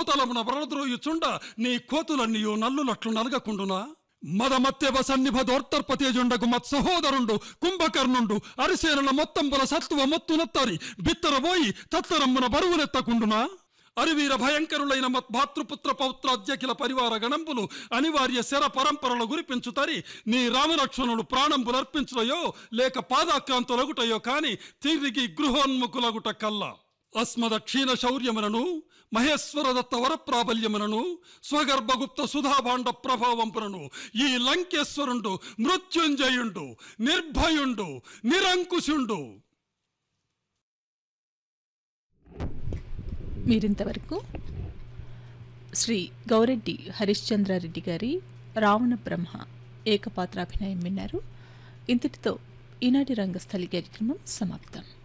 భూతలమున వరద్రోయుచుండ నీ కోతులన్నీయు నల్లులట్లు నలగకుండునా మదమత్యవ సన్నిభ దోర్తర్పతేజుండకు మత్ సహోదరుండు కుంభకర్ణుండు అరిసేనుల మొత్తంబుల సత్తువ మొత్తునత్తరి బిత్తరబోయి తత్తరమ్మున బరువులెత్తకుండునా అరివీర భయంకరులైన మత్ భాతృపుత్ర పౌత్రాధ్యఖిల పరివార గణంబులు అనివార్య శర పరంపరల గురిపించుతరి నీ రామలక్ష్మణుడు ప్రాణంబులర్పించుటయో లేక పాదాక్రాంతులగుటయో కాని తిరిగి గృహోన్ముఖులగుట కల్లా అస్మద క్షీణ శౌర్యమునను మహేశ్వరదత్త వరప్రాబల్యమునను స్వగర్భగుప్త సుధాభాండ ప్రభావంపునను ఈ లంకేశ్వరుండు మృత్యుంజయుండు నిర్భయుండు నిరంకుశుండు మీరింతవరకు శ్రీ గౌరెడ్డి హరిశ్చంద్రారెడ్డి గారి రావణ బ్రహ్మ ఏకపాత్రాభినయం విన్నారు ఇంతటితో ఈనాటి రంగస్థలి కార్యక్రమం సమాప్తం